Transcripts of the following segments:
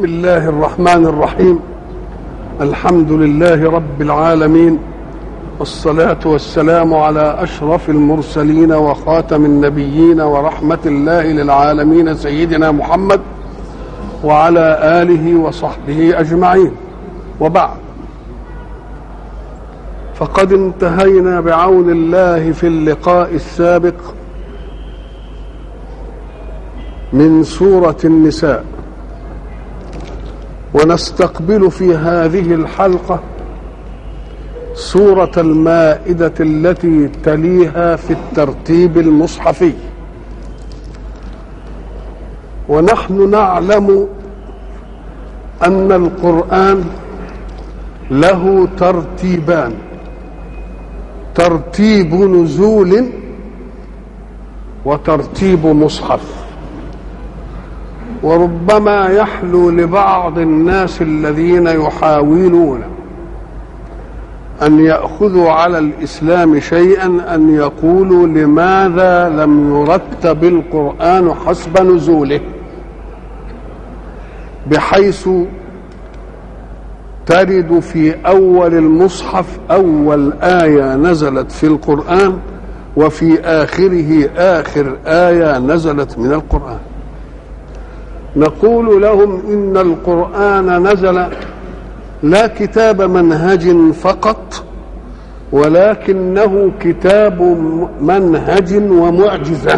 بسم الله الرحمن الرحيم الحمد لله رب العالمين والصلاة والسلام على أشرف المرسلين وخاتم النبيين ورحمة الله للعالمين سيدنا محمد وعلى آله وصحبه أجمعين وبعد فقد انتهينا بعون الله في اللقاء السابق من سورة النساء ونستقبل في هذه الحلقة سورة المائدة التي تليها في الترتيب المصحفي ونحن نعلم أن القرآن له ترتيبان ترتيب نزول وترتيب مصحف وربما يحلو لبعض الناس الذين يحاولون ان ياخذوا على الاسلام شيئا ان يقولوا لماذا لم يرتب القران حسب نزوله بحيث ترد في اول المصحف اول ايه نزلت في القران وفي اخره اخر ايه نزلت من القران نقول لهم ان القران نزل لا كتاب منهج فقط ولكنه كتاب منهج ومعجزه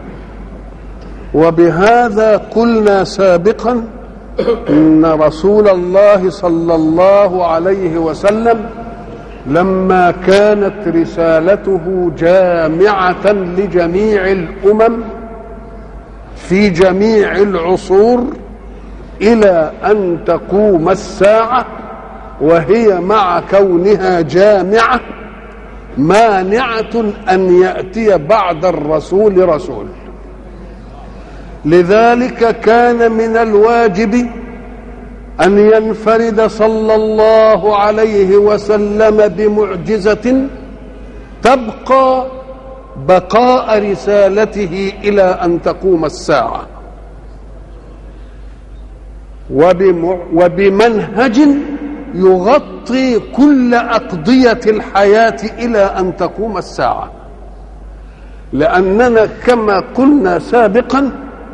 وبهذا قلنا سابقا ان رسول الله صلى الله عليه وسلم لما كانت رسالته جامعه لجميع الامم في جميع العصور الى ان تقوم الساعه وهي مع كونها جامعه مانعه ان ياتي بعد الرسول رسول لذلك كان من الواجب ان ينفرد صلى الله عليه وسلم بمعجزه تبقى بقاء رسالته الى ان تقوم الساعه وبمنهج يغطي كل اقضيه الحياه الى ان تقوم الساعه لاننا كما قلنا سابقا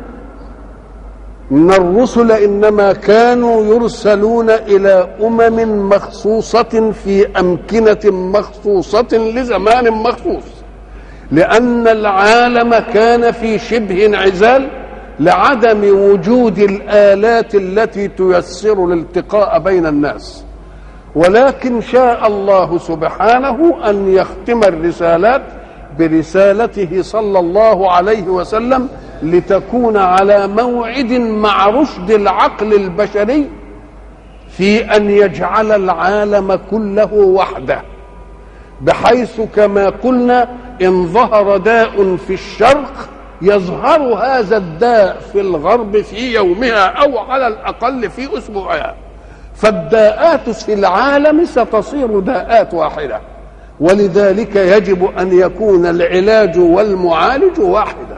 ان الرسل انما كانوا يرسلون الى امم مخصوصه في امكنه مخصوصه لزمان مخصوص لان العالم كان في شبه انعزال لعدم وجود الالات التي تيسر الالتقاء بين الناس ولكن شاء الله سبحانه ان يختم الرسالات برسالته صلى الله عليه وسلم لتكون على موعد مع رشد العقل البشري في ان يجعل العالم كله وحده بحيث كما قلنا ان ظهر داء في الشرق يظهر هذا الداء في الغرب في يومها او على الاقل في اسبوعها فالداءات في العالم ستصير داءات واحده ولذلك يجب ان يكون العلاج والمعالج واحدا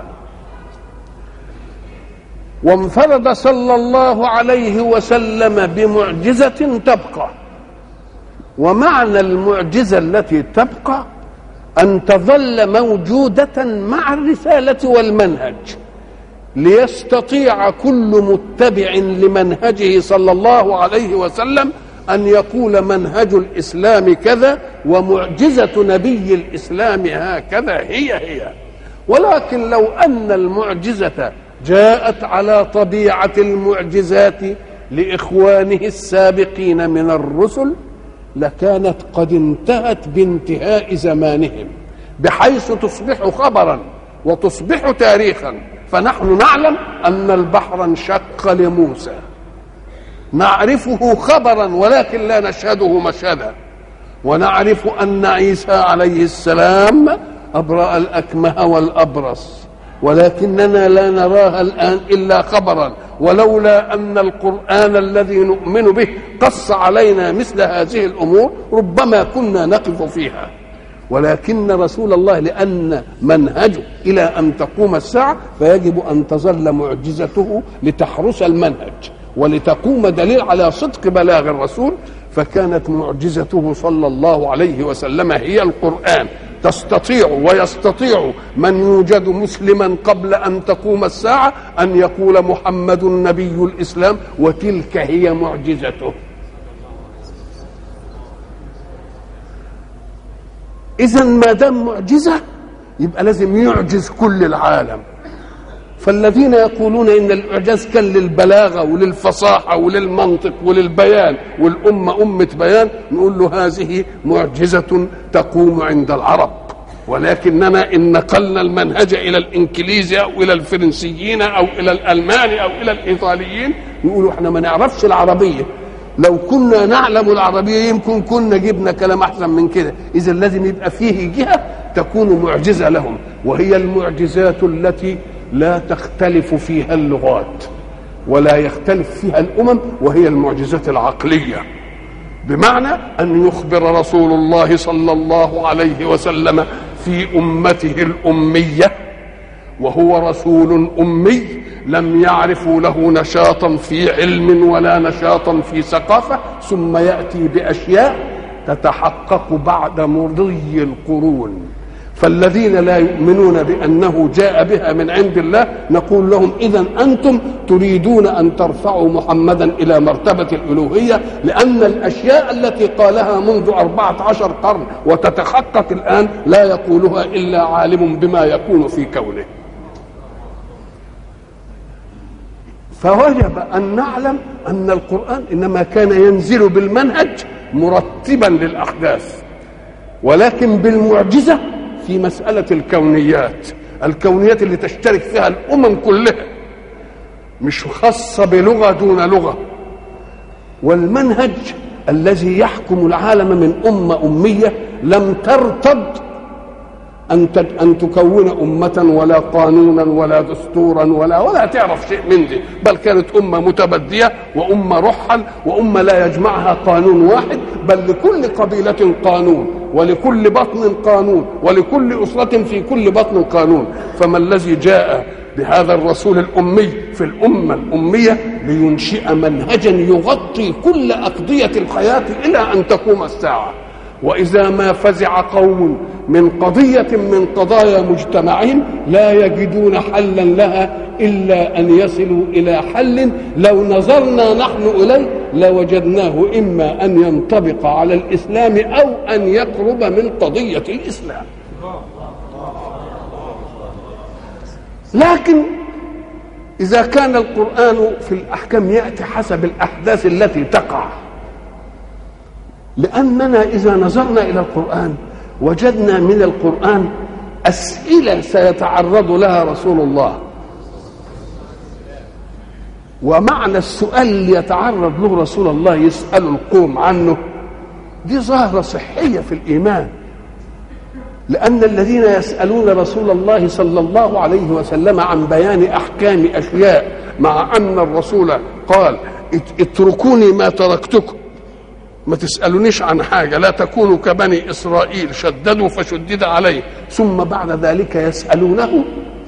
وانفرد صلى الله عليه وسلم بمعجزه تبقى ومعنى المعجزه التي تبقى ان تظل موجوده مع الرساله والمنهج ليستطيع كل متبع لمنهجه صلى الله عليه وسلم ان يقول منهج الاسلام كذا ومعجزه نبي الاسلام هكذا هي هي ولكن لو ان المعجزه جاءت على طبيعه المعجزات لاخوانه السابقين من الرسل لكانت قد انتهت بانتهاء زمانهم بحيث تصبح خبرا وتصبح تاريخا فنحن نعلم ان البحر انشق لموسى نعرفه خبرا ولكن لا نشهده مشهدا ونعرف ان عيسى عليه السلام ابرا الاكمه والابرص ولكننا لا نراها الان الا خبرا ولولا ان القران الذي نؤمن به قص علينا مثل هذه الامور ربما كنا نقف فيها ولكن رسول الله لأن منهجه إلى أن تقوم الساعة فيجب أن تظل معجزته لتحرس المنهج ولتقوم دليل على صدق بلاغ الرسول فكانت معجزته صلى الله عليه وسلم هي القرآن تستطيع ويستطيع من يوجد مسلما قبل أن تقوم الساعة أن يقول محمد نبي الإسلام وتلك هي معجزته إذا ما دام معجزة يبقى لازم يعجز كل العالم فالذين يقولون ان الاعجاز كان للبلاغه وللفصاحه وللمنطق وللبيان والامه امه بيان نقول له هذه معجزه تقوم عند العرب ولكننا ان نقلنا المنهج الى الانجليزي او الى الفرنسيين او الى الالمان او الى الايطاليين نقول احنا ما نعرفش العربيه لو كنا نعلم العربيه يمكن كنا جبنا كلام احسن من كده اذا لازم يبقى فيه جهه تكون معجزه لهم وهي المعجزات التي لا تختلف فيها اللغات ولا يختلف فيها الامم وهي المعجزات العقليه بمعنى ان يخبر رسول الله صلى الله عليه وسلم في امته الاميه وهو رسول امي لم يعرفوا له نشاطا في علم ولا نشاطا في ثقافه ثم ياتي باشياء تتحقق بعد مضي القرون فالذين لا يؤمنون بانه جاء بها من عند الله نقول لهم اذا انتم تريدون ان ترفعوا محمدا الى مرتبه الالوهيه لان الاشياء التي قالها منذ اربعه عشر قرن وتتحقق الان لا يقولها الا عالم بما يكون في كونه فوجب ان نعلم ان القران انما كان ينزل بالمنهج مرتبا للاحداث ولكن بالمعجزه في مسألة الكونيات الكونيات اللي تشترك فيها الأمم كلها مش خاصة بلغة دون لغة والمنهج الذي يحكم العالم من أمة أمية لم ترتض أن أن تكون أمة ولا قانونا ولا دستورا ولا ولا تعرف شيء من دي بل كانت أمة متبدية وأمة رحل وأمة لا يجمعها قانون واحد بل لكل قبيلة قانون ولكل بطن قانون ولكل أسرة في كل بطن قانون فما الذي جاء بهذا الرسول الأمي في الأمة الأمية لينشئ منهجا يغطي كل أقضية الحياة إلى أن تقوم الساعة واذا ما فزع قوم من قضيه من قضايا مجتمعهم لا يجدون حلا لها الا ان يصلوا الى حل لو نظرنا نحن اليه لوجدناه اما ان ينطبق على الاسلام او ان يقرب من قضيه الاسلام لكن اذا كان القران في الاحكام ياتي حسب الاحداث التي تقع لأننا إذا نظرنا إلى القرآن وجدنا من القرآن أسئلة سيتعرض لها رسول الله ومعنى السؤال اللي يتعرض له رسول الله يسأل القوم عنه دي ظاهرة صحية في الإيمان لأن الذين يسألون رسول الله صلى الله عليه وسلم عن بيان أحكام أشياء مع أن الرسول قال اتركوني ما تركتكم ما تسألونيش عن حاجة لا تكونوا كبني إسرائيل شددوا فشدد عليه ثم بعد ذلك يسألونه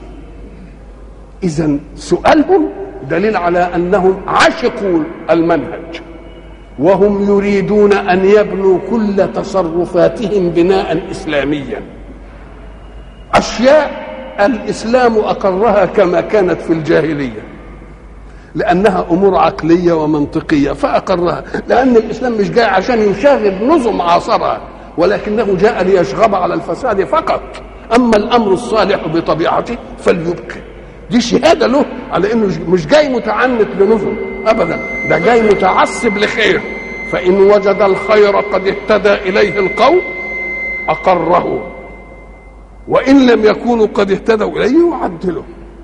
إذا سؤالهم دليل على أنهم عشقوا المنهج وهم يريدون أن يبنوا كل تصرفاتهم بناء إسلاميا أشياء الإسلام أقرها كما كانت في الجاهلية لانها امور عقليه ومنطقيه فاقرها لان الاسلام مش جاي عشان يشاغب نظم عاصرها ولكنه جاء ليشغب على الفساد فقط اما الامر الصالح بطبيعته فليبقي دي شهاده له على انه مش جاي متعنت لنظم ابدا ده جاي متعصب لخير فان وجد الخير قد اهتدى اليه القوم اقره وان لم يكونوا قد اهتدوا اليه يعدله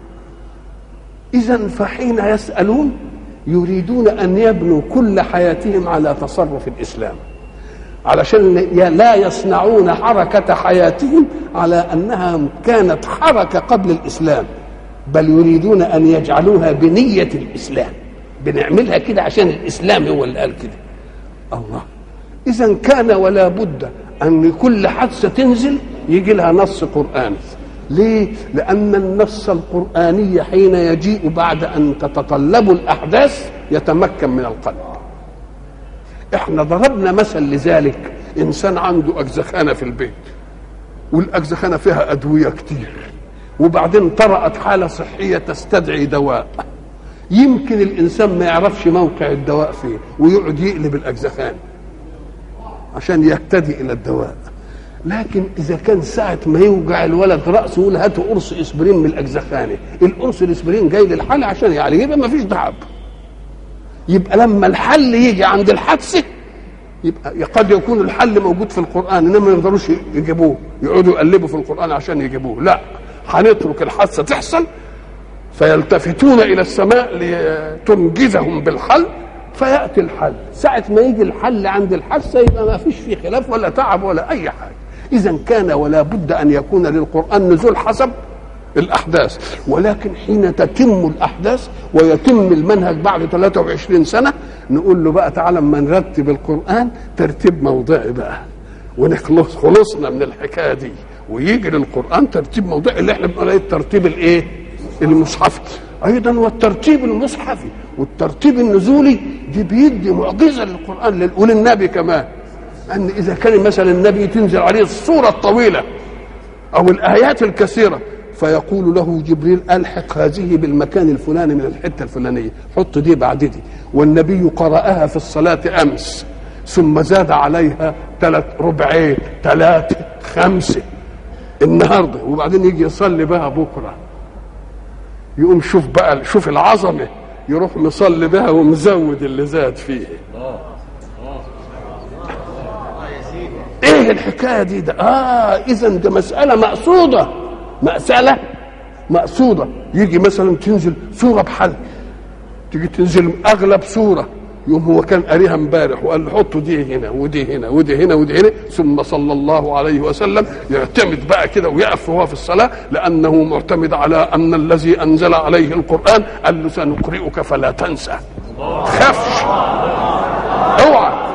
إذا فحين يسألون يريدون أن يبنوا كل حياتهم على تصرف الإسلام علشان لا يصنعون حركة حياتهم على أنها كانت حركة قبل الإسلام بل يريدون أن يجعلوها بنية الإسلام بنعملها كده عشان الإسلام هو اللي قال كده الله إذا كان ولا بد أن كل حادثة تنزل يجي لها نص قرآني ليه؟ لأن النص القرآني حين يجيء بعد أن تتطلب الأحداث يتمكن من القلب احنا ضربنا مثل لذلك انسان عنده اجزخانه في البيت والاجزخانه فيها ادويه كتير وبعدين طرأت حاله صحيه تستدعي دواء يمكن الانسان ما يعرفش موقع الدواء فين ويقعد يقلب الاجزخان عشان يهتدي الى الدواء لكن اذا كان ساعه ما يوجع الولد راسه يقول هاتوا قرص اسبرين من الاجزخانه القرص الاسبرين جاي للحاله عشان يعالج يبقى ما فيش تعب يبقى لما الحل يجي عند الحادثه يبقى قد يكون الحل موجود في القران انما ما يقدروش يجيبوه يقعدوا يقلبوا في القران عشان يجيبوه لا هنترك الحادثه تحصل فيلتفتون الى السماء لتنجزهم بالحل فياتي الحل ساعه ما يجي الحل عند الحادثه يبقى ما فيش فيه خلاف ولا تعب ولا اي حاجه اذا كان ولا بد ان يكون للقران نزول حسب الاحداث ولكن حين تتم الاحداث ويتم المنهج بعد 23 سنه نقول له بقى تعالى اما نرتب القران ترتيب موضعي بقى ونخلص خلصنا من الحكايه دي ويجي للقران ترتيب موضعي اللي احنا بنقول عليه الترتيب الايه؟ المصحفي ايضا والترتيب المصحفي والترتيب النزولي دي بيدي معجزه للقران وللنبي كمان ان اذا كان مثلا النبي تنزل عليه الصوره الطويله او الايات الكثيره فيقول له جبريل الحق هذه بالمكان الفلاني من الحته الفلانيه حط دي بعد دي والنبي قراها في الصلاه امس ثم زاد عليها ثلاث ربعين ثلاثه خمسه النهارده وبعدين يجي يصلي بها بكره يقوم شوف بقى شوف العظمه يروح مصلي بها ومزود اللي زاد فيه ايه الحكايه دي ده اه اذا ده مساله مقصوده مساله مقصوده يجي مثلا تنزل سوره بحل تيجي تنزل اغلب سوره يوم هو كان قاريها امبارح وقال له حطوا دي هنا ودي هنا ودي هنا ودي هنا ثم صلى الله عليه وسلم يعتمد بقى كده ويقف وهو في الصلاه لانه معتمد على ان الذي انزل عليه القران قال له سنقرئك فلا تنسى خافش اوعى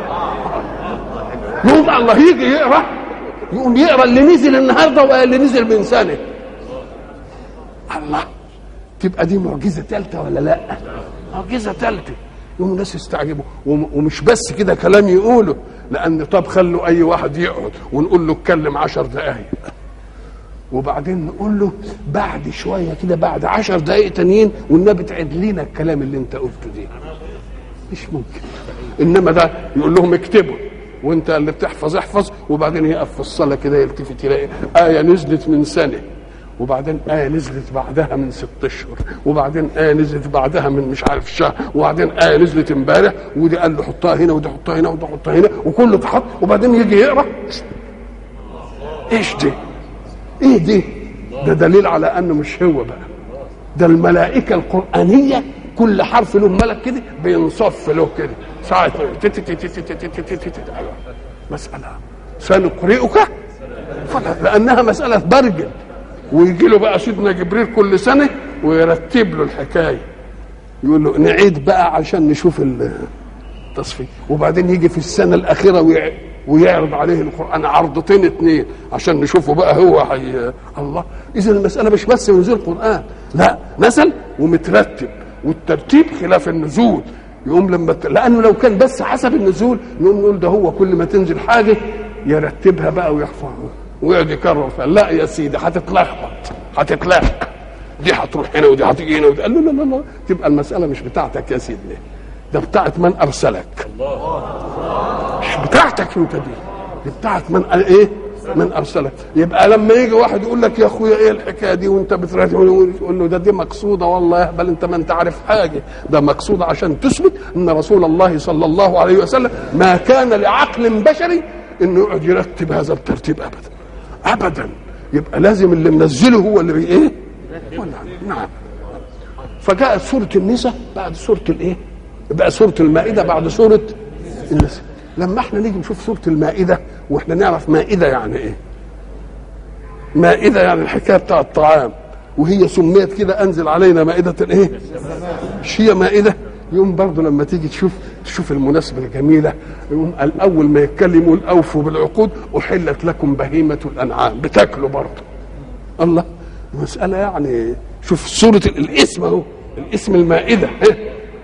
يقوم الله يجي يقرا يقوم يقرا اللي نزل النهارده واللي نزل من سنه الله تبقى دي معجزه ثالثه ولا لا معجزه ثالثه يوم الناس يستعجبوا ومش بس كده كلام يقوله لان طب خلوا اي واحد يقعد ونقول له اتكلم عشر دقايق وبعدين نقول له بعد شويه كده بعد عشر دقايق تانيين والنبي تعد لنا الكلام اللي انت قلته دي مش ممكن انما ده يقول لهم اكتبوا وانت اللي بتحفظ احفظ وبعدين يقف في الصلاه كده يلتفت يلاقي ايه نزلت من سنه وبعدين آية نزلت بعدها من ست أشهر وبعدين آية نزلت بعدها من مش عارف شهر وبعدين آية نزلت امبارح ودي قال له حطها هنا ودي حطها هنا ودي حطها هنا وكله اتحط وبعدين يجي يقرا ايش دي؟ ايه دي؟ ده دليل على انه مش هو بقى ده الملائكة القرآنية كل حرف له ملك كده بينصف له كده ساعة مسألة سنقرئك فلا لأنها مسألة برجل ويجي له بقى سيدنا جبريل كل سنه ويرتب له الحكايه يقول له نعيد بقى عشان نشوف التصفيه وبعدين يجي في السنه الاخيره ويعرض عليه القران عرضتين اثنين عشان نشوفه بقى هو حي... الله اذا المساله مش بس نزول القران لا نزل ومترتب والترتيب خلاف النزول يقوم لما ت... لانه لو كان بس حسب النزول نقوم نقول ده هو كل ما تنزل حاجه يرتبها بقى ويحفظها ويقعد يكرر فيها لا يا سيدي هتتلخبط هتتلاق دي هتروح هنا ودي هتيجي هنا ودي قال له لا لا لا تبقى المساله مش بتاعتك يا سيدي ده بتاعت من ارسلك مش بتاعتك انت دي دي بتاعت من ايه من ارسلك يبقى لما يجي واحد يقول لك يا اخويا ايه الحكايه دي وانت بترتب يقول له ده دي مقصوده والله يهبل انت ما انت عارف حاجه ده مقصوده عشان تثبت ان رسول الله صلى الله عليه وسلم ما كان لعقل بشري انه يقعد يرتب هذا الترتيب ابدا ابدا يبقى لازم اللي منزله هو اللي بي ايه نعم نعم فجاءت سوره النساء بعد سوره الايه بقى سوره المائده بعد سوره النساء لما احنا نيجي نشوف سوره المائده واحنا نعرف مائده يعني ايه مائده يعني الحكايه بتاع الطعام وهي سميت كده انزل علينا مائده الايه مش هي مائده يوم برضه لما تيجي تشوف تشوف المناسبة الجميلة يقوم الأول ما يتكلم يقول أوفوا بالعقود أحلت لكم بهيمة الأنعام بتاكلوا برضه الله مسألة يعني شوف سورة الاسم أهو الاسم المائدة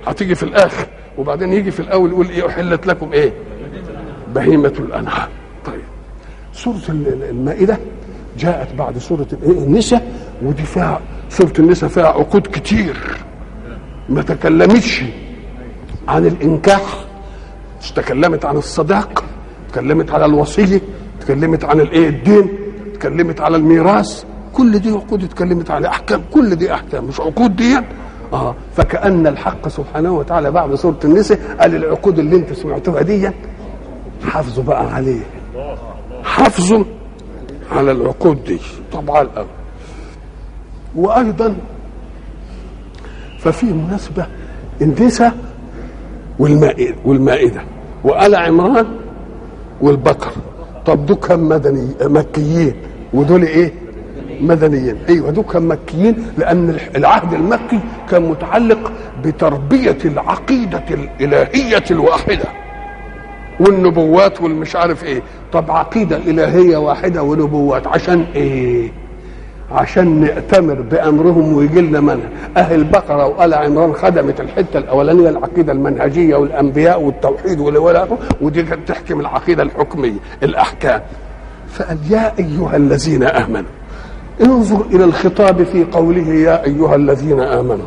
هتيجي في الاخر وبعدين يجي في الاول يقول ايه احلت لكم ايه بهيمه الانعام طيب سوره المائده جاءت بعد سوره النساء ودي فيها سوره النساء فيها عقود كتير ما تكلمتش عن الانكاح مش تكلمت عن الصداق تكلمت على الوصيه تكلمت عن الايه الدين تكلمت على الميراث كل دي عقود اتكلمت على احكام كل دي احكام مش عقود دي اه فكأن الحق سبحانه وتعالى بعد سورة النساء قال العقود اللي انت سمعتوها دي حافظوا بقى عليه حافظوا على العقود دي طبعا الأول وأيضا ففي مناسبة النساء والمائدة والمائدة وآل عمران والبقر طب دول كم مدني مكيين ودول ايه مدنيين ايوه دول كان مكيين لان العهد المكي كان متعلق بتربيه العقيده الالهيه الواحده والنبوات والمش عارف ايه طب عقيده الهيه واحده ونبوات عشان ايه عشان نأتمر بأمرهم ويجي لنا منها أهل البقرة وآل عمران خدمت الحتة الأولانية العقيدة المنهجية والأنبياء والتوحيد والولاء ودي كانت تحكم العقيدة الحكمية الأحكام فقال يا أيها الذين آمنوا انظر الى الخطاب في قوله يا ايها الذين امنوا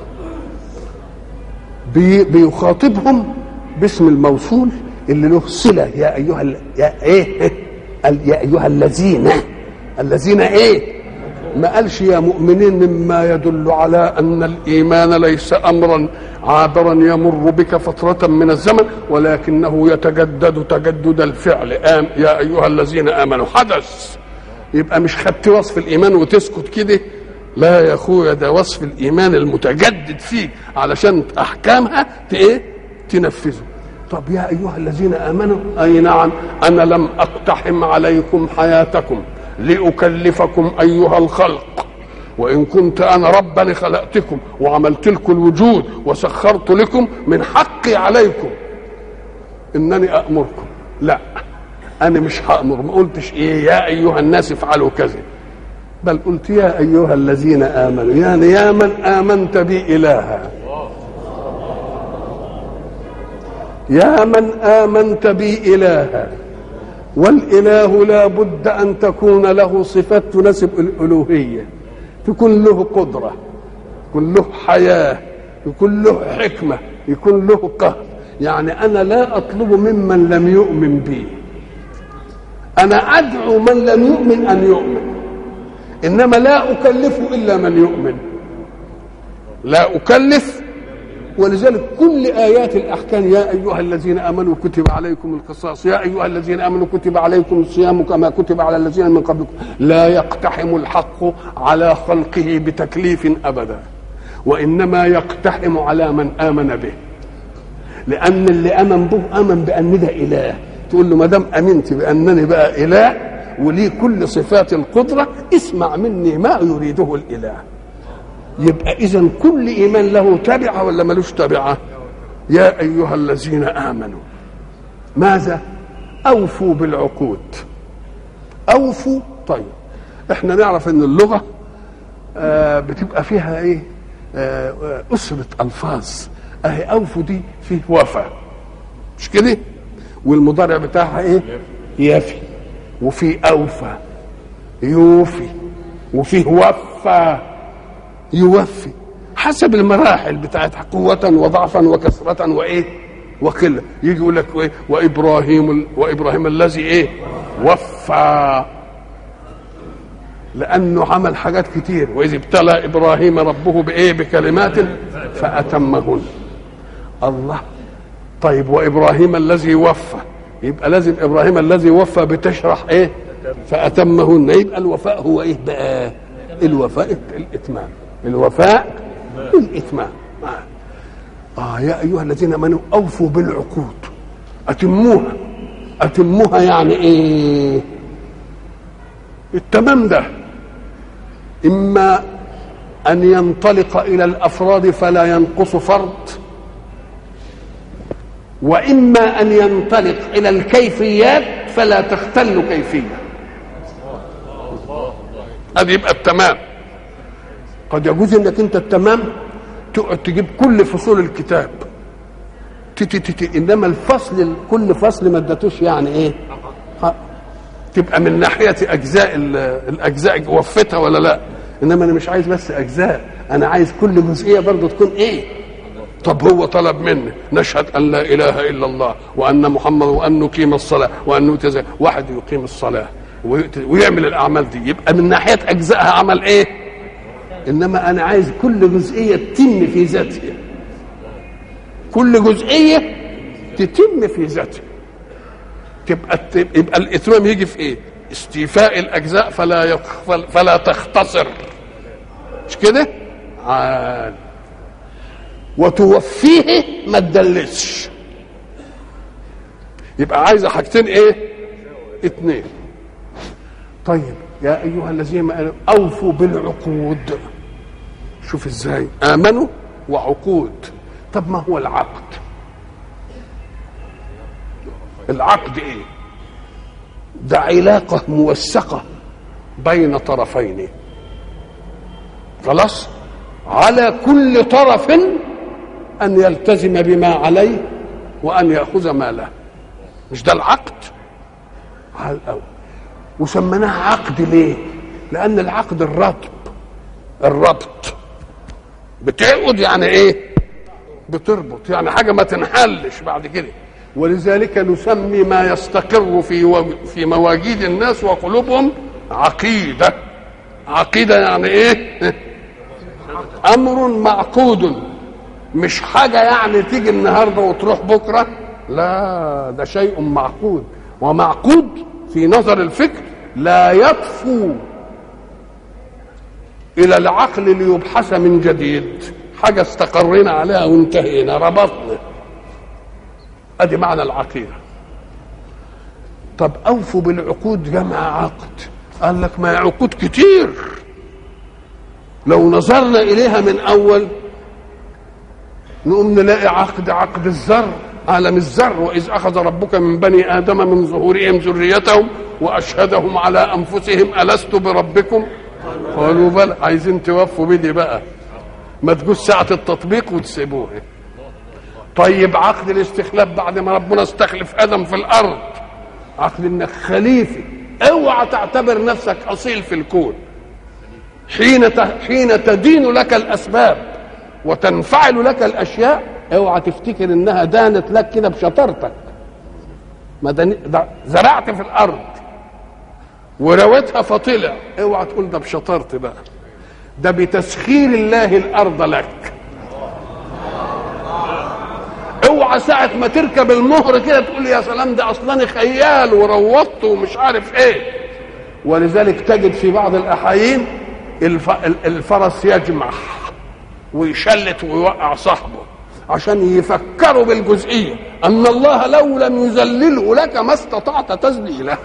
بي بيخاطبهم باسم الموصول اللي له صله يا ايها ال... يا ايه يا ايها الذين الذين ايه ما قالش يا مؤمنين مما يدل على ان الايمان ليس امرا عابرا يمر بك فتره من الزمن ولكنه يتجدد تجدد الفعل آم يا ايها الذين امنوا حدث يبقى مش خدت وصف الايمان وتسكت كده لا يا اخويا ده وصف الايمان المتجدد فيك علشان احكامها ايه تنفذه طب يا ايها الذين امنوا اي نعم انا لم اقتحم عليكم حياتكم لاكلفكم ايها الخلق وان كنت انا ربا خلقتكم وعملت لكم الوجود وسخرت لكم من حقي عليكم انني امركم لا انا مش هامر ما قلتش ايه يا ايها الناس افعلوا كذا بل قلت يا ايها الذين امنوا يعني يا من امنت بي الها يا من امنت بي الها والاله لا بد ان تكون له صفات تناسب الالوهيه تكون له قدره يكون له حياه يكون له حكمه يكون له قهر يعني انا لا اطلب ممن لم يؤمن بي انا ادعو من لم يؤمن ان يؤمن انما لا اكلف الا من يؤمن لا اكلف ولذلك كل ايات الاحكام يا ايها الذين امنوا كتب عليكم القصاص يا ايها الذين امنوا كتب عليكم الصيام كما كتب على الذين من قبلكم لا يقتحم الحق على خلقه بتكليف ابدا وانما يقتحم على من امن به لان اللي امن به امن بان ده اله تقول له ما دام امنت بانني بقى اله ولي كل صفات القدره اسمع مني ما يريده الاله يبقى اذا كل ايمان له تبعه ولا ملوش تبعه يا ايها الذين امنوا ماذا اوفوا بالعقود اوفوا طيب احنا نعرف ان اللغه آه بتبقى فيها ايه آه اسره الفاظ اهي اوفوا دي فيه وفا مش كده والمضارع بتاعها ايه يفي وفي اوفى يوفي وفيه وفى يوفي حسب المراحل بتاعت قوة وضعفا وكثرة وإيه وقلة يجي يقول لك إيه وإبراهيم وإبراهيم الذي إيه وفى لأنه عمل حاجات كتير وإذ ابتلى إبراهيم ربه بإيه بكلمات فأتمهن الله طيب وإبراهيم الذي وفى يبقى لازم إبراهيم الذي وفى بتشرح إيه فأتمهن يبقى الوفاء هو إيه بقى الوفاء الإتمام الوفاء الإتمام آه يا أيها الذين آمنوا أوفوا بالعقود أتموها أتموها يعني إيه التمام ده إما أن ينطلق إلى الأفراد فلا ينقص فرد وإما أن ينطلق إلى الكيفيات فلا تختل كيفية هذا يبقى التمام قد يجوز انك انت التمام تقعد تجيب كل فصول الكتاب تي تي تي انما الفصل كل فصل ما ادتوش يعني ايه تبقى من ناحيه اجزاء الاجزاء وفتها ولا لا انما انا مش عايز بس اجزاء انا عايز كل جزئيه برضه تكون ايه طب هو طلب مني نشهد ان لا اله الا الله وان محمد وان نقيم الصلاه وان نؤتي واحد يقيم الصلاه ويعمل الاعمال دي يبقى من ناحيه اجزائها عمل ايه انما انا عايز كل جزئيه تتم في ذاتها كل جزئيه تتم في ذاتها تبقى يبقى الاتمام يجي في ايه استيفاء الاجزاء فلا فلا تختصر مش كده عال وتوفيه ما تدلسش يبقى عايزه حاجتين ايه اتنين طيب يا ايها الذين امنوا اوفوا بالعقود شوف ازاي امنوا وعقود طب ما هو العقد العقد ايه ده علاقه موثقه بين طرفين خلاص على كل طرف ان يلتزم بما عليه وان ياخذ ما له مش ده العقد على الاول وسميناه عقد ليه لان العقد الربط الربط بتعقد يعني ايه بتربط يعني حاجه ما تنحلش بعد كده ولذلك نسمي ما يستقر في و... في مواجيد الناس وقلوبهم عقيده عقيده يعني ايه امر معقود مش حاجه يعني تيجي النهارده وتروح بكره لا ده شيء معقود ومعقود في نظر الفكر لا يطفو الى العقل ليبحث من جديد حاجه استقرينا عليها وانتهينا ربطنا ادي معنى العقيده طب اوفوا بالعقود جمع عقد قال لك ما عقود كتير لو نظرنا اليها من اول نقوم نلاقي عقد عقد الزر عالم الزر واذ اخذ ربك من بني ادم من ظهورهم ذريتهم واشهدهم على انفسهم الست بربكم قالوا بل عايزين توفوا بدي بقى ما تجوز ساعه التطبيق وتسيبوه طيب عقد الاستخلاف بعد ما ربنا استخلف ادم في الارض عقد انك خليفه اوعى تعتبر نفسك اصيل في الكون حين حين تدين لك الاسباب وتنفعل لك الاشياء اوعى تفتكر انها دانت لك كده بشطارتك ما ده زرعت في الارض ورويتها فطلع اوعى تقول ده بشطارتي بقى ده بتسخير الله الارض لك اوعى ساعة ما تركب المهر كده تقول يا سلام ده اصلا خيال وروضت ومش عارف ايه ولذلك تجد في بعض الاحايين الفرس يجمح ويشلت ويوقع صاحبه عشان يفكروا بالجزئية أن الله لو لم يذلله لك ما استطعت تذليله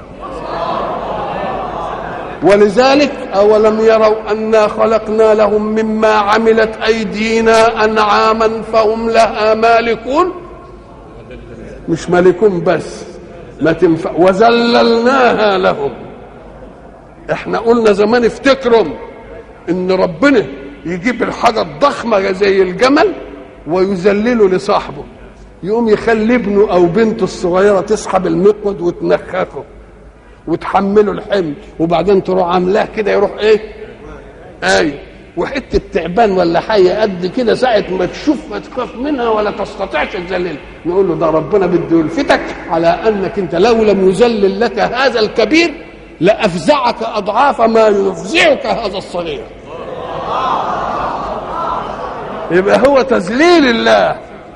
ولذلك أولم يروا أنا خلقنا لهم مما عملت أيدينا أنعاما فهم لها مالكون مش مالكون بس ما تنفع وذللناها لهم احنا قلنا زمان افتكروا ان ربنا يجيب الحاجة الضخمة زي الجمل ويذلله لصاحبه يقوم يخلي ابنه او بنته الصغيرة تسحب المقود وتنخخه وتحمله الحمل وبعدين تروح عاملاه كده يروح ايه اي وحته تعبان ولا حيه قد كده ساعه ما تشوف ما تخاف منها ولا تستطيعش تذللها نقول له ده ربنا بده يلفتك على انك انت لو لم يذلل لك هذا الكبير لافزعك اضعاف ما يفزعك هذا الصغير يبقى هو تذليل الله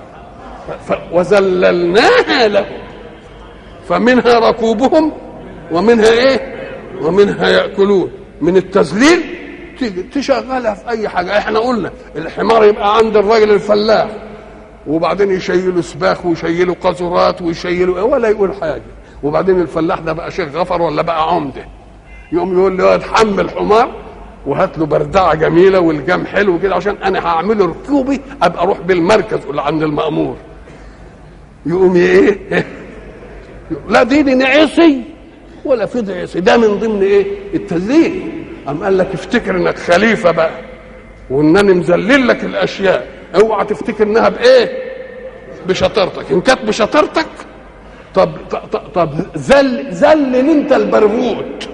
وذللناها لهم فمنها ركوبهم ومنها ايه ومنها ياكلون من التذليل تشغلها في اي حاجه احنا قلنا الحمار يبقى عند الراجل الفلاح وبعدين يشيلوا سباخ ويشيلوا قذرات ويشيلوا إيه ولا يقول حاجه وبعدين الفلاح ده بقى شيخ غفر ولا بقى عمده يقوم يقول له اتحمل حمار وهات له بردعه جميله والجام حلو كده عشان انا هعمله ركوبي ابقى اروح بالمركز اللي عند المامور يقوم ايه لا ديني نعيصي ولا في ضعيصي ده من ضمن ايه التذليل أم قال لك افتكر انك خليفه بقى وانني مذلل لك الاشياء اوعى تفتكر انها بايه بشطارتك ان كانت بشطارتك طب طب, طب ذل ذلل انت البرغوث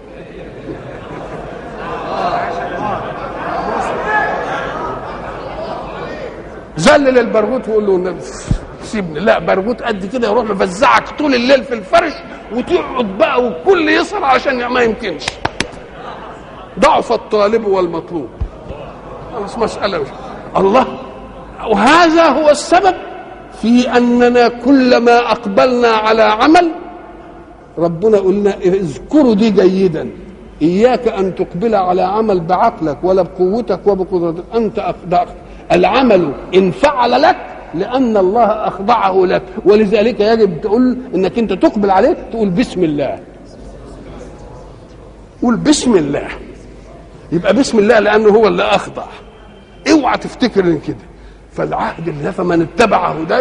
ذلل البرغوث وقول له سيبني لا برغوث قد كده يروح مفزعك طول الليل في الفرش وتقعد بقى والكل يسهر عشان ما يمكنش ضعف الطالب والمطلوب بس مسألة الله وهذا هو السبب في أننا كلما أقبلنا على عمل ربنا قلنا اذكروا دي جيدا إياك أن تقبل على عمل بعقلك ولا بقوتك وبقدرتك أنت أقدر العمل إن فعل لك لأن الله أخضعه لك ولذلك يجب تقول إنك أنت تقبل عليه تقول بسم الله قول بسم الله يبقى بسم الله لأنه هو اللي أخضع اوعى تفتكر ان كده فالعهد اللي فمن اتبع هداي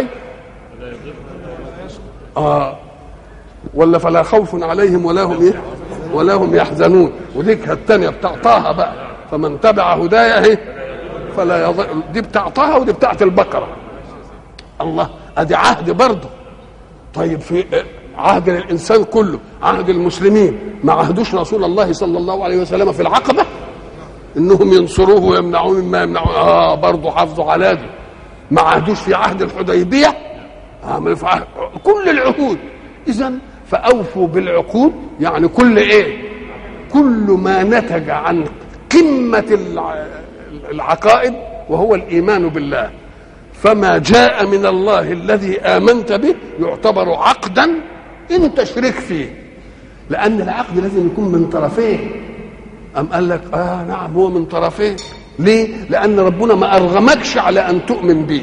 اه ولا فلا خوف عليهم ولا هم ايه ولا هم يحزنون وديك الثانيه بتاع طه بقى فمن تبع هداي اهي فلا يضل دي بتاع طه ودي بتاعت البقره الله ادي عهد برضه طيب في عهد الانسان كله عهد المسلمين ما عهدوش رسول الله صلى الله عليه وسلم في العقبه انهم ينصروه ويمنعوه مما يمنعون اه برضه حافظوا على دي ما عهدوش في عهد الحديبيه عملوا في عهد كل العهود اذا فاوفوا بالعقود يعني كل ايه كل ما نتج عن قمه العقائد وهو الايمان بالله فما جاء من الله الذي امنت به يعتبر عقدا انت شريك فيه لان العقد لازم يكون من طرفين أم قال لك آه نعم هو من طرفين ليه؟ لأن ربنا ما أرغمكش على أن تؤمن به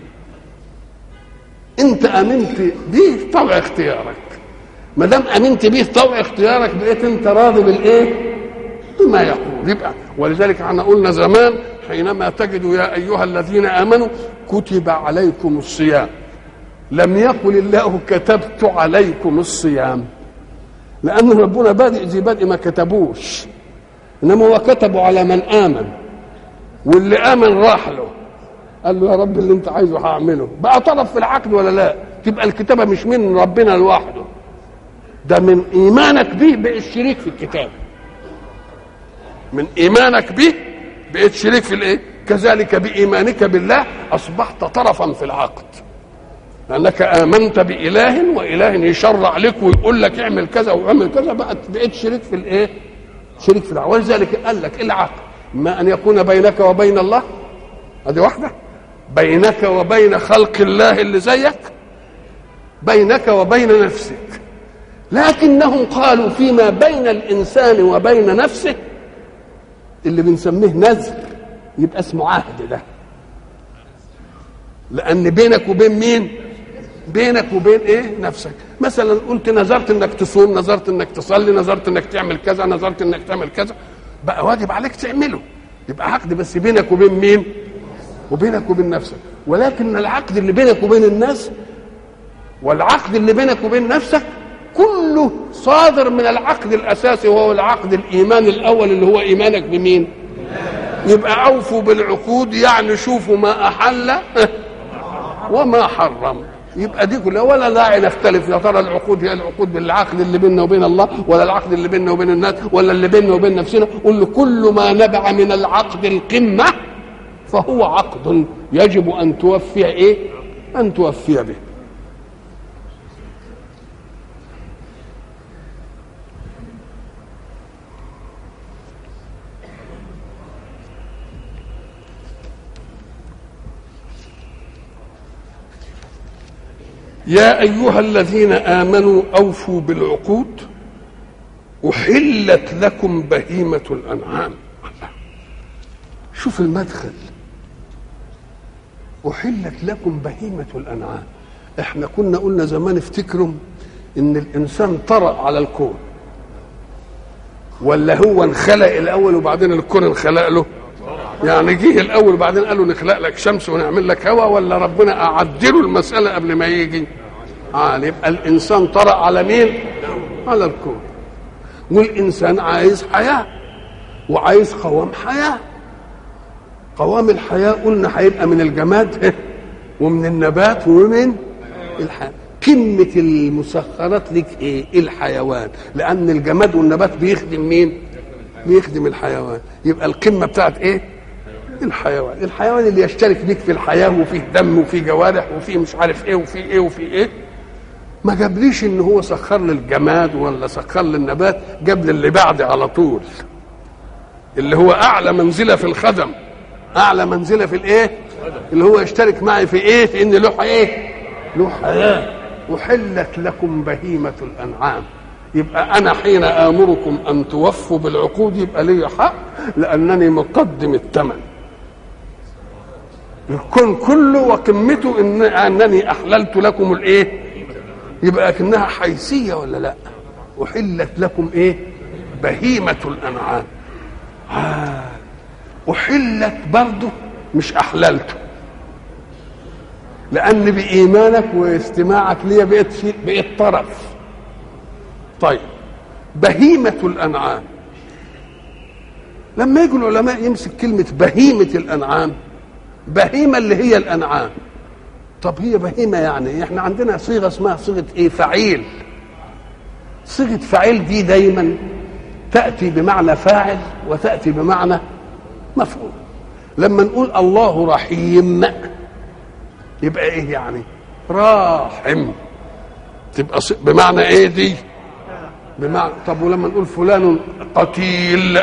أنت آمنت به طوع اختيارك ما دام آمنت به طوع اختيارك بقيت أنت راضي بالإيه؟ بما يقول يبقى ولذلك احنا قلنا زمان حينما تجد يا أيها الذين آمنوا كتب عليكم الصيام لم يقل الله كتبت عليكم الصيام لأن ربنا بادئ زي بدء ما كتبوش انما هو كتبه على من امن واللي امن راح له قال له يا رب اللي انت عايزه هعمله بقى طرف في العقد ولا لا تبقى الكتابه مش من ربنا لوحده ده من ايمانك به بقيت شريك في الكتاب من ايمانك به بقيت شريك في الايه كذلك بايمانك بالله اصبحت طرفا في العقد لانك امنت باله واله يشرع لك ويقول لك اعمل كذا واعمل كذا بقت بقيت شريك في الايه شريك في العقد ولذلك قال لك العقد ما ان يكون بينك وبين الله هذه واحده بينك وبين خلق الله اللي زيك بينك وبين نفسك لكنهم قالوا فيما بين الانسان وبين نفسه اللي بنسميه نذر يبقى اسمه عهد ده لان بينك وبين مين بينك وبين ايه نفسك مثلا قلت نذرت انك تصوم نذرت انك تصلي نذرت انك تعمل كذا نذرت انك تعمل كذا بقى واجب عليك تعمله يبقى عقد بس بينك وبين مين وبينك وبين نفسك ولكن العقد اللي بينك وبين الناس والعقد اللي بينك وبين نفسك كله صادر من العقد الاساسي وهو العقد الايمان الاول اللي هو ايمانك بمين يبقى اوفوا بالعقود يعني شوفوا ما احل وما حرم يبقى دي كلها ولا داعي نختلف يا ترى العقود هي العقود بالعقد اللي بيننا وبين الله ولا العقد اللي بيننا وبين الناس ولا اللي بيننا وبين نفسنا قل كل ما نبع من العقد القمه فهو عقد يجب ان توفي ايه؟ ان توفي به. يا ايها الذين امنوا اوفوا بالعقود احلت لكم بهيمه الانعام شوف المدخل احلت لكم بهيمه الانعام احنا كنا قلنا زمان افتكروا ان الانسان طرأ على الكون ولا هو انخلق الاول وبعدين الكون انخلق له يعني جه الاول وبعدين قالوا نخلق لك شمس ونعمل لك هواء ولا ربنا اعدله المساله قبل ما يجي آه يبقى الانسان طرأ على مين على الكون والانسان عايز حياه وعايز قوام حياه قوام الحياه قلنا هيبقى من الجماد ومن النبات ومن الحيوان قمة المسخرات لك ايه الحيوان لان الجماد والنبات بيخدم مين بيخدم الحيوان يبقى القمة بتاعت ايه الحيوان الحيوان اللي يشترك بيك في الحياة وفيه دم وفيه جوارح وفيه مش عارف ايه وفيه ايه وفيه ايه ما جابليش ان هو سخر لي الجماد ولا سخر لي النبات جاب لي اللي بعد على طول اللي هو اعلى منزله في الخدم اعلى منزله في الايه اللي هو يشترك معي في ايه في ان له ايه له حياه احلت لكم بهيمه الانعام يبقى انا حين امركم ان توفوا بالعقود يبقى لي حق لانني مقدم الثمن الكون كله وقمته إن انني احللت لكم الايه يبقى كأنها حيثيه ولا لا احلت لكم ايه بهيمه الانعام آه. احلت برضه مش احللته لان بايمانك واستماعك ليا بقيت في بقيت طرف طيب بهيمه الانعام لما يجوا العلماء يمسك كلمه بهيمه الانعام بهيمه اللي هي الانعام طب هي بهيمه يعني احنا عندنا صيغه اسمها صيغه ايه فعيل صيغه فعيل دي دايما تاتي بمعنى فاعل وتاتي بمعنى مفعول لما نقول الله رحيم يبقى ايه يعني راحم تبقى بمعنى ايه دي بمعنى طب ولما نقول فلان قتيل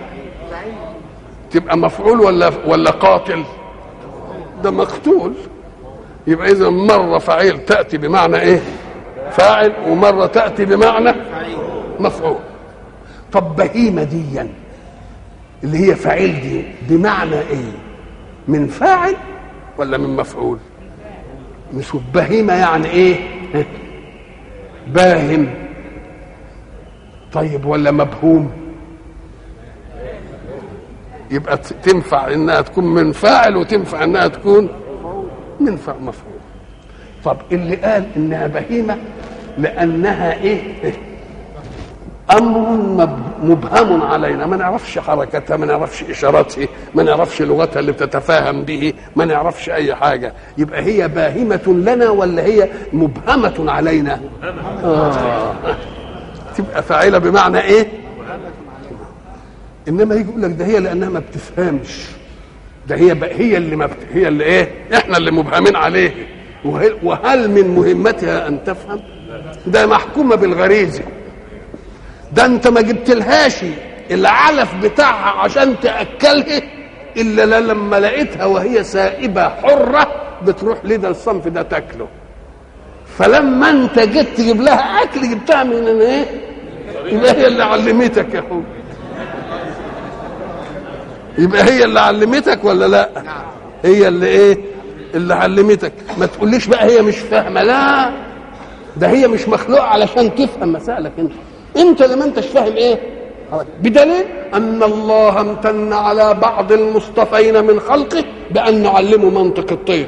تبقى مفعول ولا ولا قاتل ده مقتول يبقى اذا مره فعيل تاتي بمعنى ايه فاعل ومره تاتي بمعنى مفعول طب بهيمه ديا اللي هي فعيل دي بمعنى ايه من فاعل ولا من مفعول مش بهيمه يعني ايه باهم طيب ولا مبهوم يبقى تنفع انها تكون من فاعل وتنفع انها تكون من فاعل مفعول طب اللي قال انها بهيمه لانها ايه امر مبهم علينا ما نعرفش حركتها ما نعرفش اشاراتها ما نعرفش لغتها اللي بتتفاهم به ما نعرفش اي حاجه يبقى هي باهمه لنا ولا هي مبهمه علينا آه. تبقى فاعله بمعنى ايه انما يجي يقول لك ده هي لانها ما بتفهمش ده هي هي اللي ما بت... هي اللي ايه احنا اللي مبهمين عليه وهل, وهل من مهمتها ان تفهم ده محكومه بالغريزه ده انت ما جبتلهاش العلف بتاعها عشان تاكلها الا لما لقيتها وهي سائبه حره بتروح لده الصنف ده تاكله فلما انت جيت تجيب لها اكل جبتها من ايه يبقى هي اللي علمتك يا اخويا يبقى هي اللي علمتك ولا لا هي اللي ايه اللي علمتك ما تقوليش بقى هي مش فاهمه لا ده هي مش مخلوقه علشان تفهم مسائلك انت انت اللي ما انتش فاهم ايه بدليل ان الله امتن على بعض المصطفين من خلقه بان نعلمه منطق الطير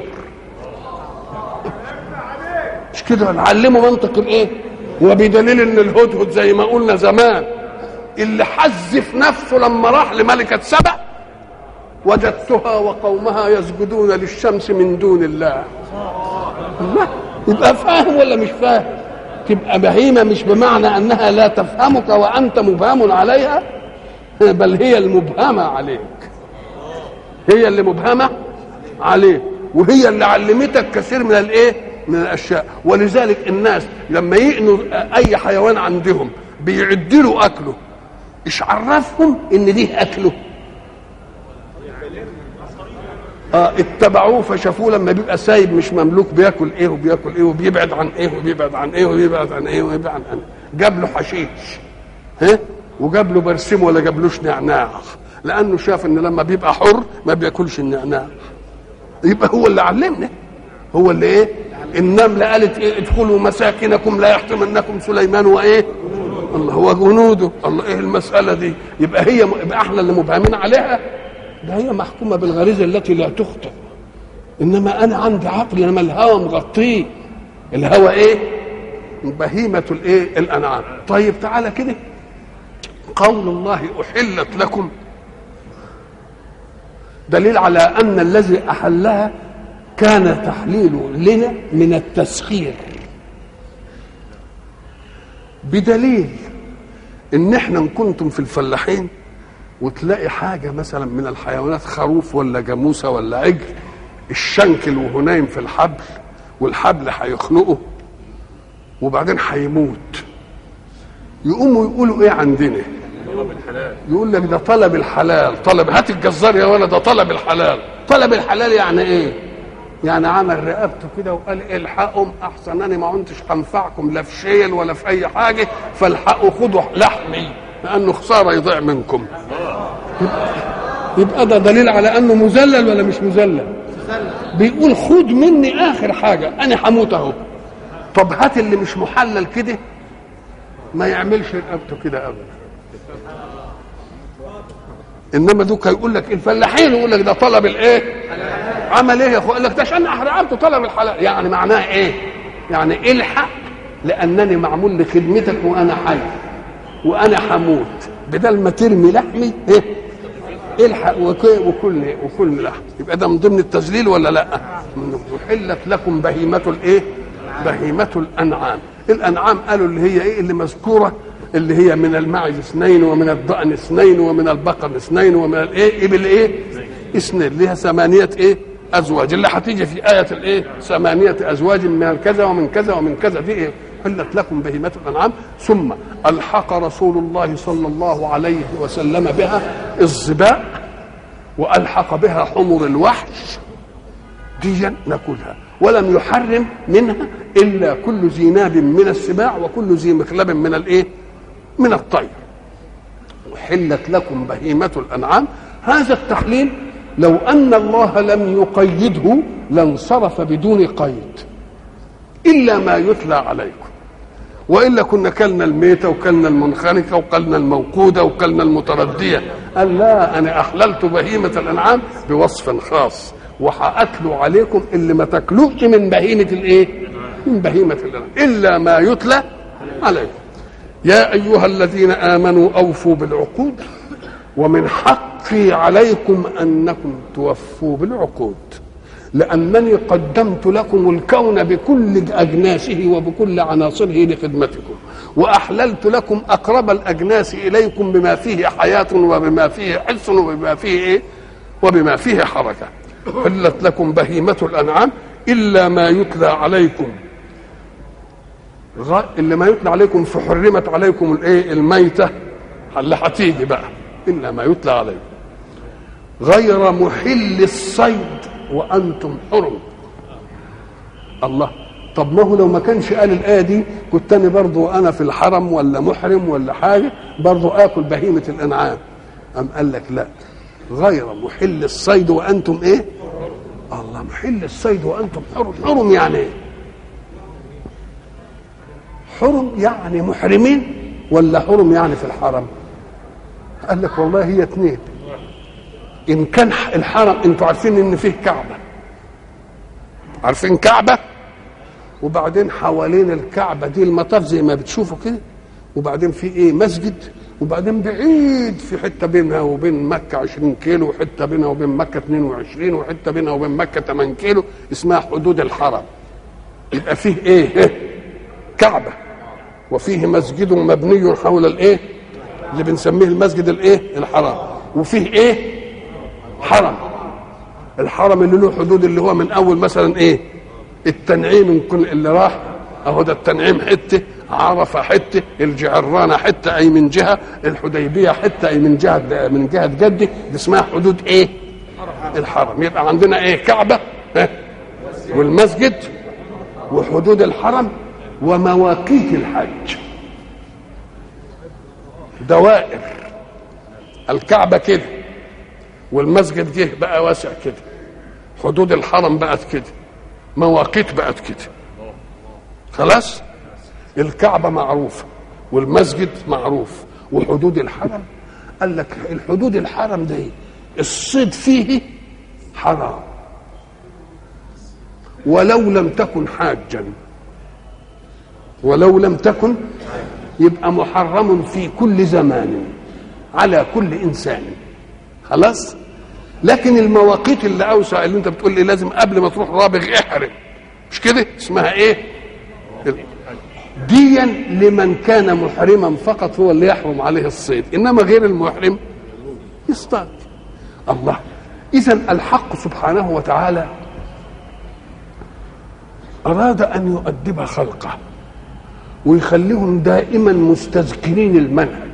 مش كده نعلمه منطق الايه وبدليل ان الهدهد زي ما قلنا زمان اللي حذف نفسه لما راح لملكة سبأ وجدتها وقومها يسجدون للشمس من دون الله الله يبقى فاهم ولا مش فاهم تبقى بهيمة مش بمعنى أنها لا تفهمك وأنت مبهم عليها بل هي المبهمة عليك هي اللي مبهمة عليك وهي اللي علمتك كثير من الايه من الاشياء ولذلك الناس لما يقنوا اي حيوان عندهم بيعدوا له اكله ايش عرفهم ان دي اكله اه اتبعوه فشافوه لما بيبقى سايب مش مملوك بياكل ايه وبياكل ايه وبيبعد عن ايه وبيبعد عن ايه وبيبعد عن ايه وبيبعد عن ايه جاب له حشيش ها وجاب له برسيم ولا جابلوش نعناع لانه شاف ان لما بيبقى حر ما بياكلش النعناع يبقى هو اللي علمنا هو اللي ايه النملة قالت ايه ادخلوا مساكنكم لا يحطمنكم سليمان وايه الله هو جنوده الله ايه المسألة دي يبقى هي يبقى احنا اللي مبهمين عليها ده هي محكومة بالغريزة التي لا تخطئ انما انا عندي عقل انما الهوى مغطيه الهوى ايه بهيمة الايه الانعام طيب تعالى كده قول الله احلت لكم دليل على ان الذي احلها كان تحليله لنا من التسخير بدليل ان احنا ان كنتم في الفلاحين وتلاقي حاجه مثلا من الحيوانات خروف ولا جاموسه ولا عجل الشنكل وهو نايم في الحبل والحبل هيخنقه وبعدين هيموت يقوموا يقولوا ايه عندنا يقول لك ده طلب الحلال طلب هات الجزار يا ولد ده طلب الحلال طلب الحلال يعني ايه يعني عمل رقبته كده وقال الحقهم احسن انا ما كنتش هنفعكم لا في شيل ولا في اي حاجه فالحقوا خدوا لحمي لانه خساره يضيع منكم يبقى ده دليل على انه مذلل ولا مش مذلل بيقول خد مني اخر حاجه انا هموت اهو طب هات اللي مش محلل كده ما يعملش رقبته كده ابدا انما دوك يقول لك الفلاحين يقول لك ده طلب الايه عمل ايه يا اخو قال لك ده عشان رقبته طلب الحلال يعني معناه ايه يعني الحق لانني معمول لخدمتك وانا حي وانا هموت بدل ما ترمي لحمي ايه الحق وكل وكل لحم يبقى ده من ضمن التذليل ولا لا وحلت لكم بهيمه الايه بهيمه الانعام الانعام قالوا اللي هي ايه اللي مذكوره اللي هي من المعز اثنين ومن الضأن اثنين ومن البقر اثنين ومن الايه ابل ايه اثنين اللي هي ثمانيه ايه ازواج اللي هتيجي في ايه الايه ثمانيه ازواج من كذا ومن كذا ومن كذا دي ايه حلت لكم بهيمة الأنعام ثم ألحق رسول الله صلى الله عليه وسلم بها الظباء وألحق بها حمر الوحش ديا ناكلها ولم يحرم منها إلا كل ذي ناب من السباع وكل ذي مخلب من الإيه؟ من الطير وحلت لكم بهيمة الأنعام هذا التحليل لو أن الله لم يقيده لانصرف بدون قيد إلا ما يتلى عليكم والا كنا كلنا الميته وكلنا المنخنقه وكلنا الموقوده وكلنا المترديه قال لا انا احللت بهيمه الانعام بوصف خاص وهاتلو عليكم اللي ما تاكلوش من بهيمه الايه؟ من بهيمه الانعام الا ما يتلى عليكم يا ايها الذين امنوا اوفوا بالعقود ومن حقي عليكم انكم توفوا بالعقود لأنني قدمت لكم الكون بكل أجناسه وبكل عناصره لخدمتكم وأحللت لكم أقرب الأجناس إليكم بما فيه حياة وبما فيه حس وبما فيه إيه؟ وبما فيه حركة حلت لكم بهيمة الأنعام إلا ما يتلى عليكم اللي ما يتلى عليكم فحرمت عليكم الايه الميتة اللي هتيجي بقى إلا ما يتلى عليكم غير محل الصيد وانتم حرم الله طب ما هو لو ما كانش قال الايه دي كنت انا برضو انا في الحرم ولا محرم ولا حاجه برضو اكل بهيمه الانعام ام قال لك لا غير محل الصيد وانتم ايه الله محل الصيد وانتم حرم حرم يعني ايه حرم يعني محرمين ولا حرم يعني في الحرم قال لك والله هي اتنين ان كان الحرم انتوا عارفين ان فيه كعبه عارفين كعبه وبعدين حوالين الكعبه دي المطاف زي ما بتشوفوا كده وبعدين في ايه مسجد وبعدين بعيد في حته بينها وبين مكه 20 كيلو وحته بينها وبين مكه 22 وحته بينها وبين مكه 8 كيلو اسمها حدود الحرم يبقى فيه ايه كعبه وفيه مسجد مبني حول الايه اللي بنسميه المسجد الايه الحرام وفيه ايه حرم الحرم اللي له حدود اللي هو من اول مثلا ايه التنعيم كل اللي راح اهو ده التنعيم حته عرفه حته الجعرانه حته اي من جهه الحديبيه حته اي من جهه من جهه جده دي اسمها حدود ايه الحرم يبقى عندنا ايه كعبه اه؟ والمسجد وحدود الحرم ومواقيت الحج دوائر الكعبه كده والمسجد جه بقى واسع كده حدود الحرم بقت كده مواقيت بقت كده خلاص الكعبه معروفه والمسجد معروف وحدود الحرم قال لك الحدود الحرم ده الصيد فيه حرام ولو لم تكن حاجا ولو لم تكن يبقى محرم في كل زمان على كل انسان خلاص لكن المواقيت اللي اوسع اللي انت بتقول لي لازم قبل ما تروح رابغ احرم مش كده اسمها ايه ديا لمن كان محرما فقط هو اللي يحرم عليه الصيد انما غير المحرم يصطاد الله اذا الحق سبحانه وتعالى اراد ان يؤدب خلقه ويخليهم دائما مستذكرين المنهج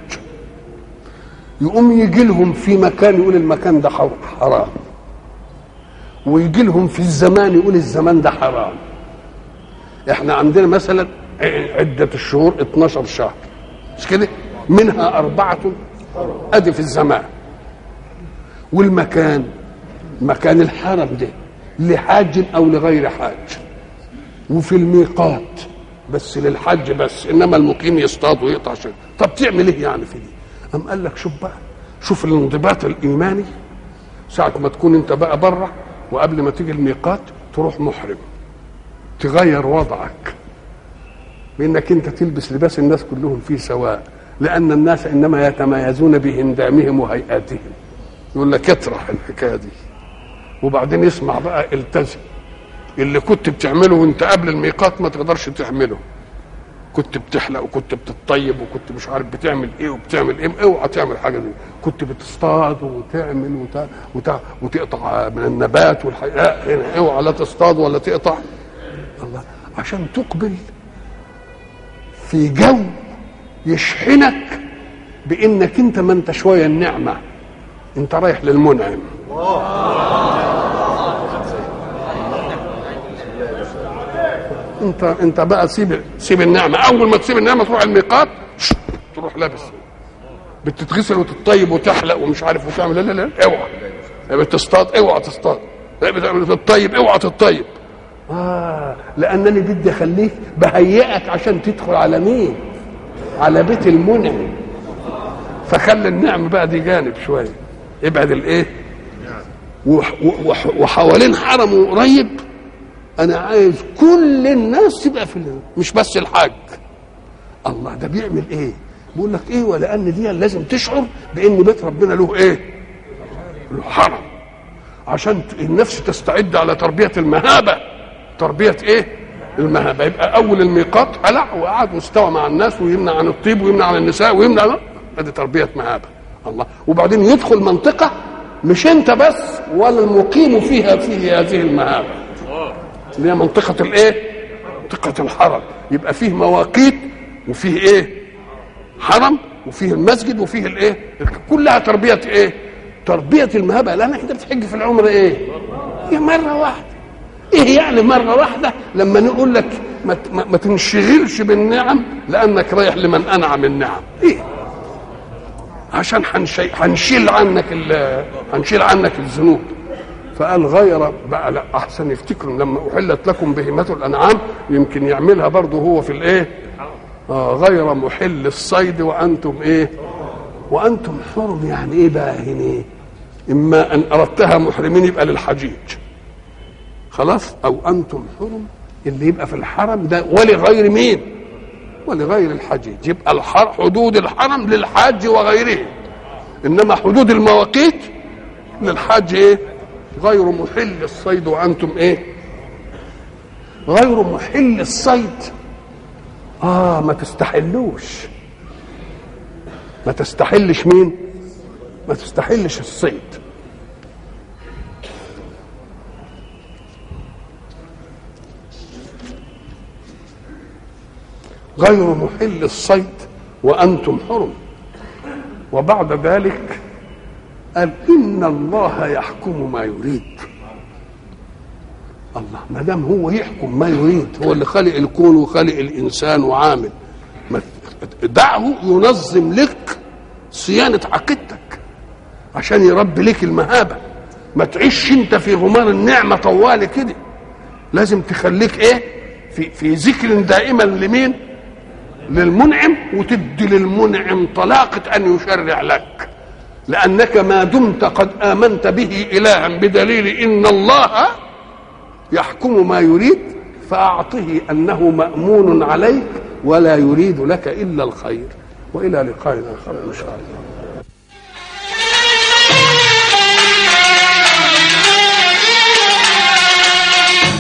يقوم يجي لهم في مكان يقول المكان ده حرام ويجي لهم في الزمان يقول الزمان ده حرام احنا عندنا مثلا عدة الشهور 12 شهر مش كده منها أربعة أدي في الزمان والمكان مكان الحرم ده لحاج أو لغير حاج وفي الميقات بس للحج بس انما المقيم يصطاد ويقطع شيء طب تعمل ايه يعني في دي أم قال لك شوف بقى شوف الانضباط الايماني ساعه ما تكون انت بقى بره وقبل ما تيجي الميقات تروح محرم تغير وضعك بانك انت تلبس لباس الناس كلهم فيه سواء لان الناس انما يتميزون بهندامهم وهيئاتهم يقول لك اطرح الحكايه دي وبعدين يسمع بقى التزم اللي كنت بتعمله وانت قبل الميقات ما تقدرش تعمله كنت بتحلق وكنت بتطيب وكنت مش عارف بتعمل ايه وبتعمل ايه اوعى تعمل حاجه دي كنت بتصطاد وتعمل وت... وت... وتقطع من النبات والحياه هنا اوعى لا تصطاد ولا تقطع الله عشان تقبل في جو يشحنك بانك انت ما انت شويه النعمه انت رايح للمنعم انت انت بقى سيب سيب النعمه اول ما تسيب النعمه تروح الميقات تروح لابس بتتغسل وتطيب وتحلق ومش عارف وتعمل لا لا لا اوعى بتصطاد اوعى تصطاد تطيب اوعى تطيب اه لانني بدي اخليك بهيئك عشان تدخل على مين على بيت المنعم فخلي النعم بقى دي جانب شويه ابعد الايه وحوالين حرمه قريب انا عايز كل الناس تبقى في مش بس الحاج الله ده بيعمل ايه بيقول لك ايه ولان دي لازم تشعر بان بيت ربنا له ايه له حرم عشان النفس تستعد على تربيه المهابه تربيه ايه المهابه يبقى اول الميقات قلع وقعد واستوى مع الناس ويمنع عن الطيب ويمنع عن النساء ويمنع ادي تربيه مهابه الله وبعدين يدخل منطقه مش انت بس ولا المقيم فيها فيه هذه المهابه اللي هي منطقة الايه؟ منطقة الحرم يبقى فيه مواقيت وفيه ايه؟ حرم وفيه المسجد وفيه الايه؟ كلها تربية ايه؟ تربية المهابة لأنك أنت بتحج في العمر ايه؟ هي مرة واحدة ايه يعني مرة واحدة لما نقول لك ما, ما تنشغلش بالنعم لأنك رايح لمن أنعم النعم ايه؟ عشان هنشي... هنشيل عنك ال... هنشيل عنك الذنوب فقال غير بقى لا احسن يفتكروا لما احلت لكم بهيمه الانعام يمكن يعملها برضه هو في الايه آه غير محل الصيد وانتم ايه وانتم حرم يعني ايه بقى هنا إيه؟ اما ان اردتها محرمين يبقى للحجيج خلاص او انتم حرم اللي يبقى في الحرم ده ولغير مين ولغير الحجيج يبقى الحر حدود الحرم للحاج وغيره انما حدود المواقيت للحاج ايه غير محل الصيد وانتم ايه غير محل الصيد اه ما تستحلوش ما تستحلش مين ما تستحلش الصيد غير محل الصيد وانتم حرم وبعد ذلك قال ان الله يحكم ما يريد الله ما دام هو يحكم ما يريد هو اللي خلق الكون وخلق الانسان وعامل دعه ينظم لك صيانه عقيدتك عشان يربي لك المهابه ما تعيش انت في غمار النعمه طوال كده لازم تخليك ايه في في ذكر دائما لمين للمنعم وتدي للمنعم طلاقه ان يشرع لك لأنك ما دمت قد آمنت به إلها بدليل إن الله يحكم ما يريد فأعطه أنه مأمون عليك ولا يريد لك إلا الخير وإلى لقاء آخر إن شاء الله